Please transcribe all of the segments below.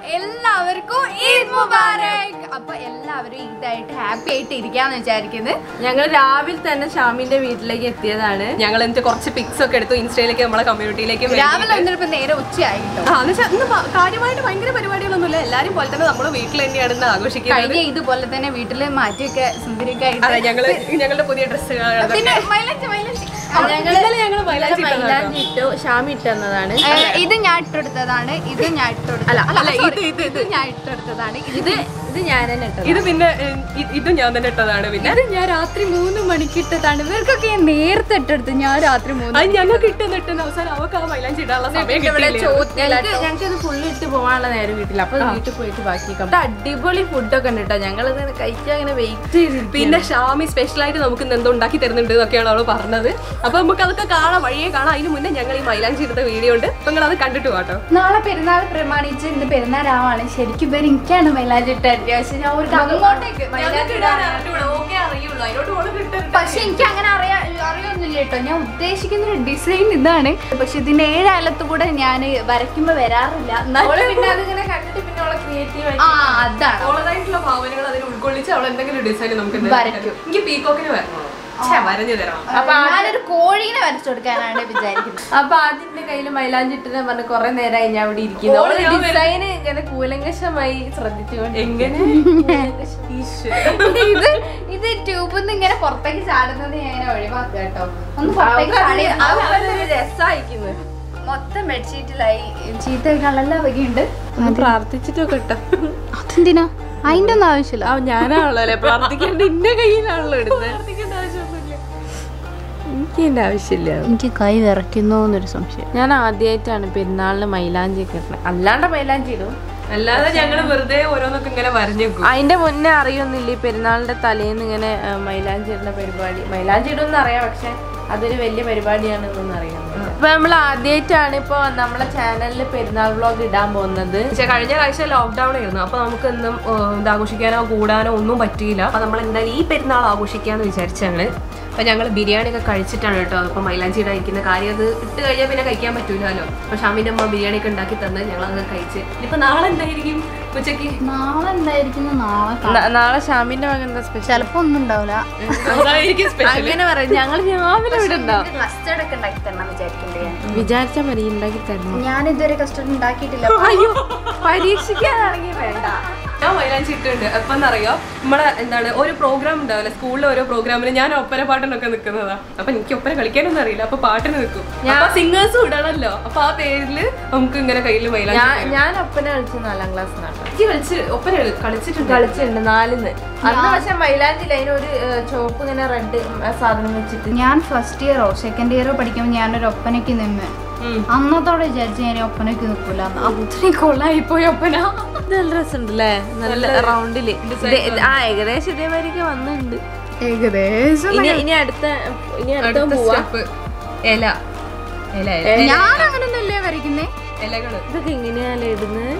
എല്ലാവർക്കും ഈദ് മുബാരക് അപ്പൊ എല്ലാവരും ഈദായിട്ട് ഹാപ്പി ആയിട്ട് ഇരിക്കാന്ന് വിചാരിക്കുന്നത് ഞങ്ങൾ രാവിലെ തന്നെ ഷാമിന്റെ വീട്ടിലേക്ക് എത്തിയതാണ് ഞങ്ങൾ എന്നിട്ട് കുറച്ച് പിക്സ് ഒക്കെ എടുത്തു ഇൻസ്റ്റയിലേക്ക് നമ്മളെ കമ്മ്യൂണിറ്റിയിലേക്ക് രാവിലെ വന്നിട്ട് നേരെ ഉച്ചയായിട്ടോ ഇന്ന് പ- കാര്യമായിട്ട് ഭയങ്കര പരിപാടികളൊന്നുമില്ല എല്ലാരും പോലെ തന്നെ നമ്മൾ വീട്ടിൽ തന്നെയാണ് ഇന്ന് ആഘോഷിക്കുന്നത് കഴിഞ്ഞ ഇതുപോലെ തന്നെ വീട്ടില് മാറ്റിയൊക്കെ സുന്ദരിയൊക്കെ അതെ ആയിട്ട് ഞങ്ങള് ഞങ്ങളുടെ പുതിയ ഡ്രസ്സുകൾ പിന്നെ മൈലാഞ്ചി മൈലാഞ്ചി ഇന്നലെ ഞങ്ങൾ മൈലാഞ്ചി ഇട്ടതാണ് കേട്ടോ. മൈലാഞ്ചി ഇട്ടു ഷാമി ഇട്ടെന്നതാണ് ഏ, ഇത് ഞാൻ ഇട്ടെടുത്തതാണ് ഇത് ഞാൻ ഇട്ടെടുത്തത് അല്ല, അല്ല, sorry, ഇത്, ഇത്, ഇത്. ഞാൻ ഇട്ടെടുത്തതാണ് ഇത് ഇത് ഇത് ഞാൻ തന്നെ ഇട്ടത് ഇത് പിന്നെ ഏഹ്, ഇ- ഇതും ഞാൻ തന്നെ ഇട്ടതാണ് പിന്നെ ഇത് ഞാൻ രാത്രി മൂന്ന് മണിക്ക് ഇട്ടതാണ് ഇവർക്കൊക്കെ ഞാൻ നേരത്തെ ഇട്ടെടുത്ത് ഞാൻ രാത്രി മൂന്ന് അത് ഞങ്ങൾക്ക് ഇട്ടെന്ന് ഇട്ടെന്ന് അവസാനം അവർക്ക് ആ മൈലാഞ്ചി ഇടാനുള്ള സമയം കിട്ടിയില്ല ഞങ്ങൾക്ക് ഞങ്ങൾക്ക് ഇത് ഫുള്ള് ഇട്ട് പോകാനുള്ള നേരം കിട്ടില്ല അപ്പൊ വീട്ടിൽ പോയിട്ട് ബാക്കി ഇത് അടിപൊളി ഫുഡൊക്കെ ഉണ്ട് കേട്ടോ ഞങ്ങൾ ഇങ്ങനെ കഴിക്കാൻ ഇങ്ങനെ വെയിറ്റ് ചെയ്തിരിക്കും പിന്നെ ഷാമി സ്പെഷ്യൽ ആയിട്ട് നമുക്ക് ഇന്ന് എന്തോ ഉണ്ടാക്കി തരുന്നുണ്ട് എന്നൊക്കെയാണ് അവള് പറഞ്ഞത് അപ്പൊ നമുക്ക് അതൊക്കെ കാണാം വഴിയെ കാണാം അതിന് മുന്നേ ഞങ്ങൾ ഈ മൈലാഞ്ചി എടുത്ത വീഡിയോ ഉണ്ട് അപ്പൊ നിങ്ങൾ അത് കണ്ടിട്ട് പോട്ടോ നാളെ പെരുന്നാൾ പ്രമാണിച്ച് ഇന്ന് പെരുന്നാൾ രാവാണ് ശരിക്കും ഇവർ എനിക്കാണ് മൈലാഞ്ചി ഇട്ടത് പക്ഷെ ഞാൻ ഒരു അങ്ങോട്ടേക്ക് മൈലാഞ്ചി പക്ഷെ എനിക്ക് അങ്ങനെ അറിയാ അറിയൊന്നുമില്ല കേട്ടോ ഞാൻ ഉദ്ദേശിക്കുന്ന ഒരു ഡിസൈൻ ഇതാണ് പക്ഷെ ഇതിന്റെ ഏഴാലത്ത് കൂടെ ഞാൻ വരയ്ക്കുമ്പോ വരാറില്ല എന്നാലും പിന്നെ അതിങ്ങനെ കണ്ടിട്ട് പിന്നെ അവളെ ക്രിയേറ്റീവ് ആ അതാണ് ഓളതായിട്ടുള്ള ഭാവനകൾ അതിൽ ഉൾക്കൊള്ളിച്ച് അവൾ എന്തെങ്കിലും ഡിസൈൻ നമുക്ക് എന്തായാലും വരയ്ക്കും. തരും. എനിക്ക് പീക്കോക്കിന് വരണം ഛെ, വരഞ്ഞു തരണം അപ്പൊ ഞാനൊരു കോഴീനെ വരച്ചു കൊടുക്കാനാണ് വിചാരിക്കുന്നത് അപ്പൊ അതിന്റെ കയ്യിൽ മൈലാഞ്ചി ഇട്ടെന്ന് പറഞ്ഞ് കുറെ നേരമായി ഞാൻ അവിടെ ഇരിക്കുന്നു ഓള് ഞാൻ ഡിസൈൻ ഇങ്ങനെ കൂലങ്കശമായി ശ്രദ്ധിച്ചുകൊണ്ട് എങ്ങനെ ഇത് ഇത് ട്യൂബിൽ നിന്ന് ഇങ്ങനെ പുറത്തേക്ക് ചാടുന്നത് ഞാൻ ഇങ്ങനെ ഒഴിവാക്കുക കേട്ടോ ഒന്ന് പുറത്തേക്ക് ചാടി രസമായിക്കുന്നു മൊത്തം ബെഡ്ഷീറ്റിലായി ചീത്ത കളല്ല വകയുണ്ട് ഒന്ന് പ്രാർത്ഥിച്ചിട്ടൊക്കെ ഇട്ടോ അതെന്തിനാ അതിന്റെ ഒന്നും ആവശ്യമില്ല ആ ഞാനാണല്ലോ അല്ലെ പ്രാർത്ഥിക്കേണ്ട ഇന്റെ കയ്യിലാണല്ലോ ഇടുന്നത് എനിക്ക് എന്റെ ആവശ്യമില്ല എനിക്ക് കൈ വിറയ്ക്കുന്നു എന്നൊരു സംശയം ഞാൻ ആദ്യമായിട്ടാണ് പെരുന്നാളിന് മൈലാഞ്ചി ഒക്കെ ഇടുന്നത് അല്ലാണ്ട് മൈലാഞ്ചി ഇടും അല്ലാതെ ഞങ്ങള് വെറുതെ ഓരോന്നൊക്കെ ഇങ്ങനെ വരഞ്ഞു വെക്കും അതിന്റെ മുന്നേ അറിയൊന്നുമില്ല ഈ പെരുന്നാളിന്റെ തലേന്ന് ഇങ്ങനെ ആ, മൈലാഞ്ചി ഇടുന്ന പരിപാടി മൈലാഞ്ചി ഇടുമെന്ന് അറിയാം പക്ഷെ അതൊരു വലിയ പരിപാടിയാണെന്നൊന്നും അറിയാം അപ്പൊ നമ്മൾ ആദ്യമായിട്ടാണ് ഇപ്പൊ നമ്മളെ ചാനലിൽ പെരുന്നാൾ വ്ളോഗ് ഇടാൻ പോകുന്നത് പക്ഷെ കഴിഞ്ഞ ആഴ്ച ലോക്ക്ഡൌൺ ആയിരുന്നു അപ്പൊ നമുക്ക് ഇന്നും ഇത് ആഘോഷിക്കാനോ കൂടാനോ ഒന്നും പറ്റിയില്ല അപ്പൊ നമ്മൾ എന്തായാലും ഈ പെരുന്നാൾ ആഘോഷിക്കാന്ന് വിചാരിച്ചാണ് അപ്പൊ ഞങ്ങൾ ബിരിയാണി ഒക്കെ കഴിച്ചിട്ടാണ് കേട്ടോ അപ്പൊ മൈലാഞ്ചി കഴിക്കുന്ന കാര്യം അത് ഇട്ട് കഴിഞ്ഞാൽ പിന്നെ കഴിക്കാൻ പറ്റൂലല്ലോ അപ്പൊ ഷാമിന്റെ അമ്മ ബിരിയാണി ഒക്കെ ഉണ്ടാക്കി തന്ന് ഞങ്ങൾ അങ്ങ് കഴിച്ച് ഇനിയിപ്പോ നാളെ എന്തായിരിക്കും ഉച്ചക്ക് നാളെ എന്തായിരിക്കുന്നു നാളെ ന- നാളെ ഷാമിന്റെ മകൻ എന്താ സ്പെഷ്യൽ ചിലപ്പോ ഒന്നും ഉണ്ടാവില്ല അതായിരിക്കും സ്പെഷ്യൽ അങ്ങനെ പറയാം ഞങ്ങൾ രാവിലെ ഇവിടെ ഉണ്ടാവും കസ്റ്റർഡ് ഒക്കെ ഉണ്ടാക്കി തരണം വിചാരിക്കണ്ടേ വിചാരിച്ചാ മതി ഉണ്ടാക്കി തരണം ഞാൻ ഇതുവരെ കസ്റ്റർഡ് ഉണ്ടാക്കിയിട്ടില്ല അയ്യോ പരീക്ഷിക്കാനാണെങ്കിൽ വേണ്ട ഞാൻ മൈലാഞ്ചി ഇട്ടുണ്ട് അപ്പൊ എന്നറിയോ നമ്മളെ എന്താണ് ഒരു പ്രോഗ്രാം ഉണ്ടാവില്ല സ്കൂളിലെ ഓരോ പ്രോഗ്രാമിന് ഞാൻ ഒപ്പന പാട്ടിനൊക്കെ നിൽക്കുന്നതാ അപ്പൊ എനിക്ക് ഒപ്പന കളിക്കാനൊന്നും അറിയില്ല അപ്പൊ പാട്ടിന് നിൽക്കും ഞാൻ സിംഗേഴ്സും ഇടണല്ലോ അപ്പൊ ആ പേരില് നമുക്ക് ഇങ്ങനെ കയ്യിൽ മൈലാഞ്ചി ഞാൻ ഞാൻ ഒപ്പന കളിച്ചു നാലാം ക്ലാസ്സിനാണ് എനിക്ക് കളിച്ച് ഒപ്പന കളി- കളിച്ചിട്ടുണ്ട് കളിച്ചിട്ടുണ്ട് നാലിന്ന് അന്ന് പക്ഷെ മൈലാഞ്ചിൽ അതിനൊരു ഏഹ്, ചുവപ്പ് ഇങ്ങനെ റെഡ് സാധനം വെച്ചിട്ട് ഞാൻ ഫസ്റ്റ് ഇയറോ സെക്കൻഡ് ഇയറോ പഠിക്കുമ്പോൾ ഞാനൊരു ഒപ്പനയ്ക്ക് നിന്ന് ഉം. അന്നത്തോടെ വിചാരിച്ചു ഞാൻ ഒപ്പനയ്ക്ക് നിൽക്കൂല അത്രയും കൊള്ളായി പോയി ഒപ്പന ഇത് നല്ല രസമുണ്ടല്ലേ നല്ല റൗണ്ടില് ഇത് ഇത് ആ ഏകദേശം ഇതേമാതിരിക്ക് വന്നിട്ടുണ്ട് ഏകദേശം ഇനി ഇനി അടുത്ത ഇനി അടുത്ത അടുത്ത പോവാ സ്റ്റെപ്പ് ഇല ഇല ഇല ഞാൻ അങ്ങനൊന്നുമല്ലേ വരയ്ക്കുന്നേ ഇലകള് ഇതൊക്കെ എങ്ങനെയാലേ ഇടുന്നത്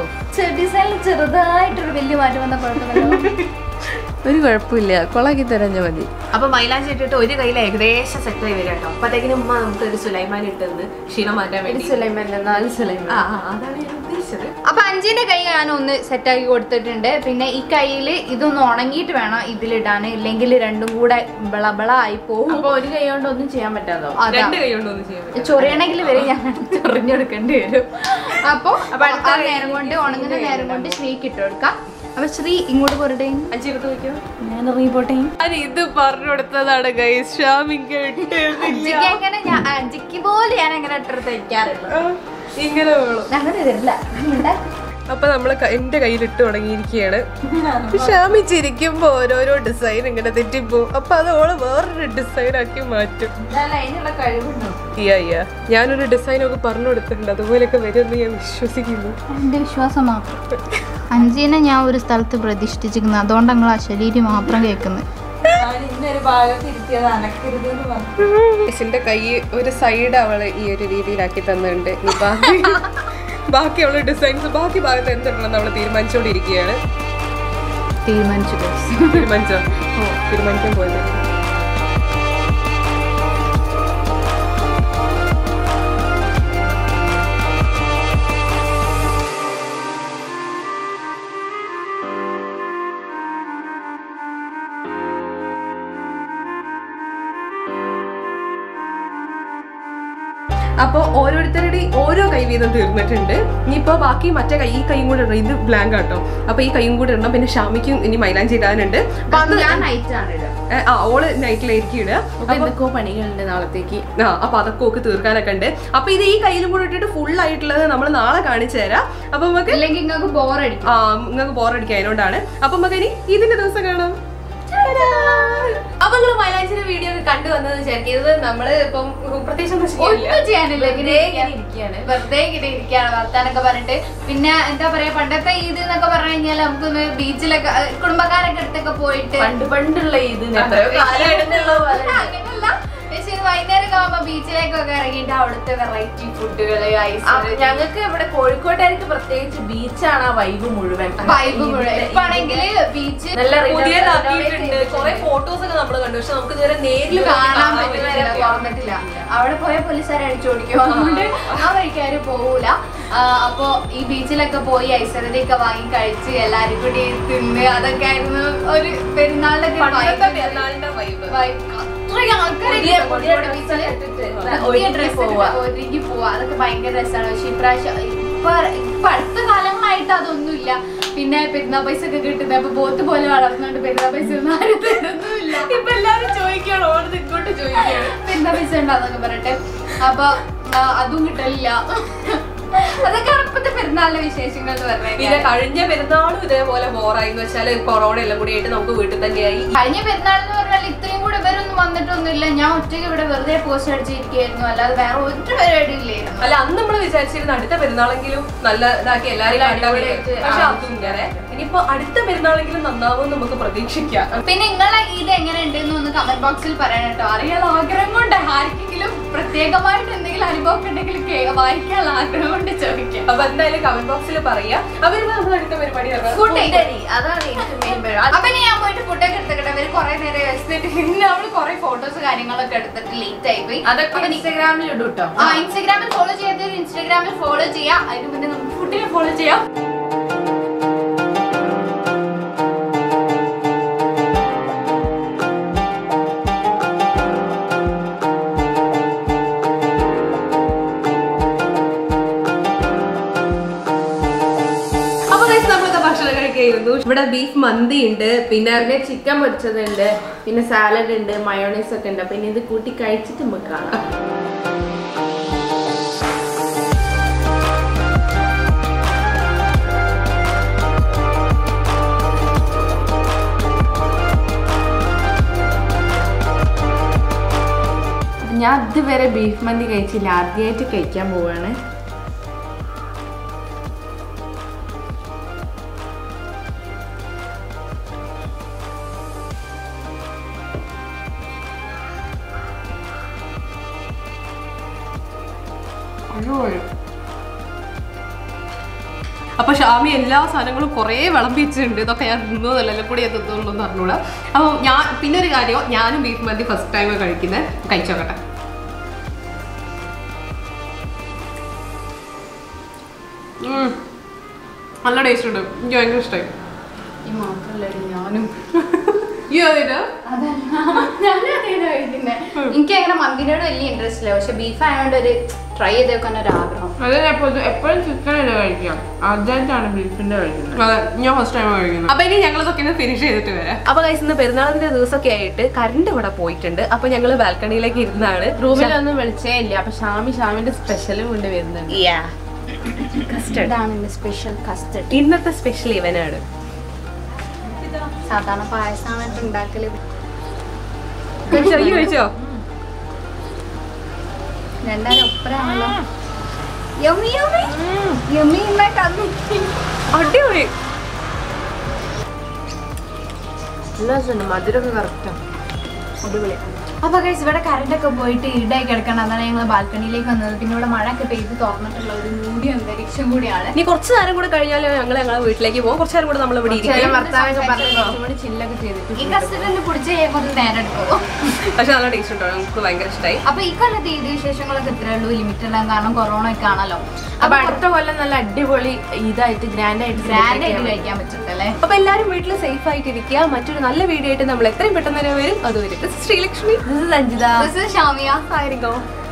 ഡിസൈനിൽ ചെറുതായിട്ടൊരു വലിയ മാറ്റം വന്ന കുഴപ്പമില്ല ഒരു കുഴപ്പമില്ല കൊളാക്കി തരാഞ്ഞ മതി അപ്പൊ മൈലാഞ്ചി ഇട്ടിട്ട് ഒരു കയ്യിൽ ഏകദേശം സെറ്റ് ആയി വരും കേട്ടോ അപ്പത്തേക്കിനും ഉമ്മ നമുക്ക് ഒരു സുലൈമാൻ ഇട്ടത് ക്ഷീണം മാറ്റാൻ വേണ്ടി സുലൈമല്ല നാല് സുലൈമൻ ആ ആ, അതാണ് ഞാൻ ഉദ്ദേശിച്ചത് അപ്പൊ അഞ്ചിന്റെ കൈ ഞാൻ ഒന്ന് സെറ്റാക്കി കൊടുത്തിട്ടുണ്ട് പിന്നെ ഈ കയ്യിൽ ഇതൊന്ന് ഉണങ്ങിയിട്ട് വേണം ഇതിലിടാൻ ഇല്ലെങ്കിൽ രണ്ടും കൂടെ ബളബള ആയി പോകും അപ്പൊ ഒരു കൈ കൊണ്ട് ഒന്നും ചെയ്യാൻ പറ്റാതോ അതാ രണ്ട് കൈ കൊണ്ടൊന്നും ചെയ്യാൻ പറ്റില്ല. ചൊറിയണമെങ്കിൽ വരെ ഞാൻ ചൊറിഞ്ഞെടുക്കേണ്ടി വരും അപ്പൊ ആ നേരം കൊണ്ട് ഉണങ്ങുന്ന നേരം കൊണ്ട് ശ്രീക്ക് ഇട്ട് കൊടുക്കാം അപ്പൊ ശ്രീ ഇങ്ങോട്ട് പോരട്ടെ അഞ്ച് എടുത്ത് നോക്കിയോ ഞാൻ റീപോട്ടെ ഞാൻ ഇത് പറഞ്ഞു കൊടുത്തതാണ് ഗൈസ് ഷാമിക്ക് അഞ്ചിക്ക് അങ്ങനെ ഞാൻ അഞ്ചിക്ക് പോലെ ഞാൻ അങ്ങനെ ഇട്ടെടുത്ത് വെക്കാറുള്ളൂ ഇങ്ങനെ വേണം അങ്ങനെ തരില്ല അപ്പൊ നമ്മള് ക- എന്റെ കയ്യിലിട്ട് തുടങ്ങിയിരിക്കുകയാണ് ഷാമി ചിരിക്കുമ്പോ ഓരോരോ ഡിസൈൻ ഇങ്ങനെ തെറ്റിപ്പോവും അപ്പൊ അത് ഓള് വേറൊരു ഡിസൈൻ ആക്കി മാറ്റും അതിനുള്ള കഴിവുണ്ടോ ഇയ്യ ഇയ്യ ഞാനൊരു ഡിസൈൻ ഒക്കെ പറഞ്ഞു കൊടുത്തിട്ടുണ്ട് അതുപോലെയൊക്കെ വരുമെന്ന് ഞാൻ വിശ്വസിക്കുന്നു എന്റെ വിശ്വാസം മാത്രം അഞ്ചിനെ ഞാൻ ഒരു സ്ഥലത്ത് പ്രതിഷ്ഠിച്ചിരിക്കുന്നു അതുകൊണ്ട് ഞങ്ങൾ അശരീരി മാത്രം കേൾക്കുന്നത് ഇന്നൊരു ഭാഗത്ത് ഇരുത്തിയത് അനക്കരുത് എന്ന് പറഞ്ഞു എന്റെ കൈ ഒരു സൈഡ് അവള് ഈ ഒരു രീതിയിലാക്കി തന്നിട്ടുണ്ട് ഇനി ബാക്കി ബാക്കി അവള് ഡിസൈൻസ് ബാക്കി ഭാഗത്ത് എന്തുണ്ടെന്ന് അവള് തീരുമാനിച്ചുകൊണ്ടിരിക്കുകയാണ് തീരുമാനിച്ചു തീരുമാനിച്ചോ ഓ തീരുമാനിക്കാൻ പോയത് അപ്പോൾ ഓരോരുത്തരുടെ ഓരോ കൈ വീതം തീർന്നിട്ടുണ്ട് ഇനിയിപ്പോ ബാക്കി മറ്റേ കൈ ഈ കൈയും കൂടെ ഇടണം ഇത് ബ്ലാങ്ക് ആട്ടോ അപ്പൊ ഈ കൈയും കൂടെ ഇടണം പിന്നെ ഷാമിക്കും ഇനി മൈലാഞ്ചി ഇടാനുണ്ട് അപ്പൊ അത് ഞാൻ നൈറ്റ് ആണ് ഇടുക ഏ, ആ ഓള് നൈറ്റിലായിരിക്കും ഇടുക അപ്പൊ എന്തൊക്കെയോ പണികളുണ്ട് നാളത്തേക്ക് ആ അപ്പൊ അതൊക്കെ ഒക്കെ തീർക്കാനൊക്കെ ഉണ്ട് അപ്പൊ ഇത് ഈ കയ്യിലും കൂടെ ഇട്ടിട്ട് ഫുൾ ആയിട്ടുള്ളത് നമ്മൾ നാളെ കാണിച്ചു തരാം അപ്പൊ നമുക്ക് ഇല്ലെങ്കിൽ നിങ്ങൾക്ക് ബോറടിക്കും ആ നിങ്ങൾക്ക് ബോറടിക്കുക അതിനോണ്ടാണ് അപ്പൊ നമുക്ക് ഇനി ഇതിന്റെ ദിവസം കാണാം അപ്പൊ നിങ്ങൾ മൈലാഞ്ചിന്റെ വീഡിയോ ഒക്കെ കണ്ടു വന്നത് വിചാരിക്കും നമ്മള് ഇപ്പം പ്രത്യേകിച്ച് ഒന്നും ചെയ്യാനില്ല. ഒന്നും ചെയ്യാനില്ല ഇങ്ങനെ ഇങ്ങനെ ഇരിക്കുകയാണ്. ഇരിക്കുകയാണ് വെറുതെ ഇങ്ങനെ ഇരിക്കുകയാണ് വർത്താനൊക്കെ പറഞ്ഞിട്ട് പിന്നെ എന്താ പറയാ പണ്ടത്തെ ഇത് എന്നൊക്കെ പറഞ്ഞു കഴിഞ്ഞാൽ നമുക്കൊന്ന് ബീച്ചിലൊക്കെ അഹ് കുടുംബക്കാരൊക്കെ അടുത്തൊക്കെ പോയിട്ട് പണ്ട് പണ്ടുള്ള ഇത് അങ്ങനെയല്ല പക്ഷെ ഇത് വൈകുന്നേരം ആവുമ്പോ ബീച്ചിലേക്കൊക്കെ ഇറങ്ങിയിട്ട് അവിടുത്തെ വെറൈറ്റി ഫുഡുകള് ഐസ് ഞങ്ങൾക്ക് ഇവിടെ കോഴിക്കോട്ടുകാർക്ക് പ്രത്യേകിച്ച് ബീച്ചാണ് ആ വൈബ് മുഴുവൻ വൈബ് മുഴുവൻ ഇപ്പൊ ആണെങ്കിൽ ബീച്ച് നല്ല പുതിയതാക്കിയിട്ടുണ്ട് കുറെ ഫോട്ടോസ് ഒക്കെ നമ്മൾ കണ്ടു പക്ഷെ നമുക്ക് ഇതുവരെ നേരിൽ കാണാൻ പറ്റുന്നവരെ തുറന്നിട്ടില്ല അവിടെ പോയ പോലീസുകാരെ അടിച്ചോടിക്കും അതുകൊണ്ട് ആ വഴിക്കാര് പോകൂല ആ, അപ്പൊ ഈ ബീച്ചിലൊക്കെ പോയി ഐശ്വര്യതയൊക്കെ വാങ്ങി കഴിച്ച് എല്ലാരും കൂടി തിന്ന് അതൊക്കെ ആയിരുന്നു ഒരു പെരുന്നാളിന്റെ ഒക്കെ പണ്ടത്തെ vibe. പെരുന്നാളിന്റെ vibe. vibe. അത്രയും ആൾക്കാരൊക്കെ പുതിയ- ഉണ്ട് പുതിയ കോഴിക്കോട് dress ബീച്ചില്. ഒക്കെ ഇട്ടിട്ട് പുതിയ ഒരുങ്ങി dress പോവാ. ഇട്ടിട്ട് ഒരുങ്ങി പോവാ അതൊക്കെ ഭയങ്കര രസമാണ് പക്ഷെ ഇപ്രാവശ്യം ഇപ്പൊ ഇപ്പൊ അടുത്ത കാലങ്ങളായിട്ട് അതൊന്നുമില്ല പിന്നെ പെരുന്നാൾ പൈസ ഒക്കെ കിട്ടുന്നത് അപ്പൊ ബോത്ത് പോലെ വളർന്നുകൊണ്ട് പെരുന്നാൾ പൈസ ഒന്നും ആരും തരുന്നുമില്ല ഇപ്പൊ എല്ലാരും ചോദിക്കണം ഓർന്ന് ഇങ്ങോട്ട് ചോദിക്കണം പെരുന്നാൾ പൈസ ഉണ്ടെന്നൊക്കെ പറയട്ടെ അപ്പൊ ആ, അതും കിട്ടലില്ല അതൊക്കെയാണ് ഇപ്പത്തെ പെരുന്നാളിന്റെ വിശേഷങ്ങൾ എന്ന് പിന്നെ പറഞ്ഞാൽ കഴിഞ്ഞ പെരുന്നാളും ഇതേപോലെ ബോറായി എന്ന് വെച്ചാല് കൊറോണ എല്ലാം കൂടി ആയിട്ട് നമുക്ക് വീട്ടിൽ തന്നെയായി കഴിഞ്ഞ പെരുന്നാൾ എന്ന് പറഞ്ഞാൽ ഇത്രയും കൂടെ ഇവരൊന്നും വന്നിട്ടൊന്നുമില്ല ഞാൻ ഒറ്റയ്ക്ക് ഇവിടെ വെറുതെ പോസ്റ്റ് അടിച്ചിരിക്കുകയായിരുന്നു അല്ലാതെ വേറെ ഒരു പരിപാടി ഇല്ലായിരുന്നു അല്ല അന്ന് നമ്മൾ വിചാരിച്ചിരുന്നു അടുത്ത പെരുന്നാളെങ്കിലും നല്ല ഇതാക്കി എല്ലാരെയും കണ്ടാൽ മതി. പക്ഷെ അതും ഇങ്ങനെ ഇനിയിപ്പോ അടുത്ത പെരുന്നാളെങ്കിലും നന്നാവും നമുക്ക് പ്രതീക്ഷിക്കാം പിന്നെ നിങ്ങളെ ഇത് എങ്ങനെ ഉണ്ടെന്ന് ഒന്ന് കമന്റ് ബോക്സിൽ പറയണം കേട്ടോ അറിയാൻ ആഗ്രഹം കൊണ്ട് ആർക്കെങ്കിലും പ്രത്യേകമായിട്ട് എന്തെങ്കിലും അനുഭവം ഉണ്ടെങ്കിൽ കേ- വായിക്കാനുള്ള ആഗ്രഹം കൊണ്ട് ചോദിക്കാം അപ്പൊ എന്തായാലും കമന്റ് ബോക്സിൽ പറയാ അവര് നമ്മൾ അടുത്ത പരിപാടി ഇറങ്ങാം. ഫുഡ് അതാണ് എനിക്ക് മെയിൻ പരിപാടി അപ്പൊ ഇനി ഞാൻ പോയിട്ട് ഫുഡൊക്കെ എടുത്തിട്ട് അവര് കുറെ നേരം വെച്ചിട്ട് പിന്നെ അവള് കുറെ ഫോട്ടോസ് കാര്യങ്ങളൊക്കെ എടുത്തിട്ട് ലേറ്റ് ആയി പോയി അതൊക്കെ ഇൻസ്റ്റാഗ്രാമിൽ ഇടും കേട്ടോ ആ ഇൻസ്റ്റാഗ്രാമിൽ ഫോളോ ചെയ്യാത്തവർ ഇൻസ്റ്റാഗ്രാമിൽ ഫോളോ ചെയ്യാം അതിന് മുന്നേ നമുക്ക് ഫുഡിനെ ഫോളോ ചെയ്യാം അപ്പൊ guys, നമ്മളൊക്കെ ഭക്ഷണം കഴിക്കായിരുന്നു ഇവിടെ ബീഫ് മന്തി ഉണ്ട് പിന്നെ പിന്നെ ചിക്കൻ പൊരിച്ചതുണ്ട് പിന്നെ സാലഡ് ഉണ്ട് മയോണൈസ് ഒക്കെ ഉണ്ട് പിന്നെ ഇത് കൂട്ടി കഴിച്ചിട്ട് നമുക്ക് കാണാം ഞാൻ ഇതുവരെ ബീഫ് മന്തി കഴിച്ചില്ല ആദ്യമായിട്ട് കഴിക്കാൻ പോവാണ് അടിപൊളി അപ്പൊ ഷാമി എല്ലാ സാധനങ്ങളും കുറേ വിളമ്പി വെച്ചിട്ടുണ്ട് ഇതൊക്കെ ഞാൻ തിന്നതല്ല എല്ലാം കൂടി ഞാൻ തിന്നുള്ളൂ എന്ന് പറഞ്ഞൂടാ അപ്പോൾ ഞാൻ പിന്നെ ഒരു കാര്യം ഞാനും ബീഫ് മന്തി ഫസ്റ്റ് ടൈം കഴിക്കുന്നത് കഴിച്ചോക്കട്ടെ ഉം. നല്ല ടേസ്റ്റ് ഉണ്ട് എനിക്ക് ഭയങ്കര ഇഷ്ടമായി ഈ മാത്രല്ലടി ഞാനും ഈ അതിന് ഞാനും അതേതാ കഴിക്കുന്നെ. എനിക്ക് അങ്ങനെ മന്തിനോട് വലിയ ഇൻട്രസ്റ്റ് ഇല്ല പക്ഷെ ബീഫ് ആയതുകൊണ്ട് ഒരു ട്രൈ ചെയ്ത് വെക്കാൻ ഒരു ആഗ്രഹം അത് എപ്പോഴും ചിക്കൻ അല്ലേ കഴിക്കാം ആദ്യമായിട്ടാണ് ബീഫിന്റെ കഴിക്കുന്നത് അതെ ഞാൻ ഫസ്റ്റ് ടൈം കഴിക്കുന്നത് അപ്പൊ ഇനി ഞങ്ങൾ ഇതൊക്കെ ഫിനിഷ് ചെയ്തിട്ട് വരാം അപ്പൊ കൈസ് ഇന്ന് പെരുന്നാളിന്റെ ദിവസമൊക്കെ ആയിട്ട് കറണ്ട് ഇവിടെ പോയിട്ടുണ്ട് അപ്പൊ ഞങ്ങൾ ബാൽക്കണിയിലേക്ക് ഇരുന്നാണ് റൂമിലൊന്നും വെളിച്ചേ ഇല്ല അപ്പൊ ഷാമി ഷാമിന്റെ സ്പെഷ്യലും കൊണ്ട് വരുന്നുണ്ട് കസ്റ്റർഡ് ഇതാണ് എന്റെ സ്പെഷ്യൽ കസ്റ്റഡ് ഇന്നത്തെ സ്പെഷ്യൽ ഇവനാണ് സാധാരണ പായസമാണ് ഉണ്ടാക്കല് ചെറിയ കഴിച്ചോ രണ്ടാലും ഒപ്പരാണല്ലോ യമ്മി യമ്മി യമ്മി ഉണ്ടായിട്ട് അടിപൊളി നല്ല രസമുണ്ട് മധുരമൊക്കെ കറക്റ്റാണ് അടിപൊളി അപ്പൊ ഗൈസ് ഇവിടെ കറണ്ട് ഒക്കെ പോയിട്ട് ഇടായി കിടക്കണം അതാണ് ഞങ്ങൾ ബാൽക്കണിയിലേക്ക് വന്നത് പിന്നെ ഇവിടെ മഴ ഒക്കെ പെയ്ത് തുറന്നിട്ടുള്ള ഒരു മൂടിയ അന്തരീക്ഷം കൂടിയാണ് ഇനി കുറച്ച് നേരം കൂടെ കഴിഞ്ഞാൽ ഞങ്ങൾ ഞങ്ങളെ വീട്ടിലേക്ക് പോകും കുറച്ച് നേരം കൂടെ നമ്മൾ ഇവിടെ ചില ഇരിക്കും ഭർത്താവൊക്കെ പറഞ്ഞ് കുറച്ചും കൂടി ചില്ലൊക്കെ ചെയ്തിട്ട് ഈ കസ്റ്റഡിന് കുടിച്ച് കുറച്ച് നേരം എടുക്കും പക്ഷെ നല്ല ടേസ്റ്റ് ഉണ്ടോ നമുക്ക് ഭയങ്കര ഇഷ്ടമായി അപ്പൊ ഈ കൊല്ലത്തെ ഈദ് വിശേഷങ്ങളൊക്കെ ഇത്രേ ഉള്ളൂ ലിമിറ്റ് എല്ലാം കാരണം കൊറോണ ഒക്കെ ആണല്ലോ അപ്പൊ അടുത്ത കൊല്ലം നല്ല അടിപൊളി ഇതായിട്ട് ഗ്രാൻഡ് ആയിട്ട് ഗ്രാൻഡ് ആയിട്ട് കഴിക്കാൻ പറ്റത്തല്ലേ അപ്പൊ എല്ലാവരും വീട്ടിൽ സേഫ് ആയിട്ടിരിക്കുക മറ്റൊരു നല്ല വീഡിയോ ആയിട്ട് നമ്മൾ എത്രയും പെട്ടെന്ന് തന്നെ വരും അതുവരെ Sreelakshmi Sanjitha This is Shamia. ആയിരിക്കും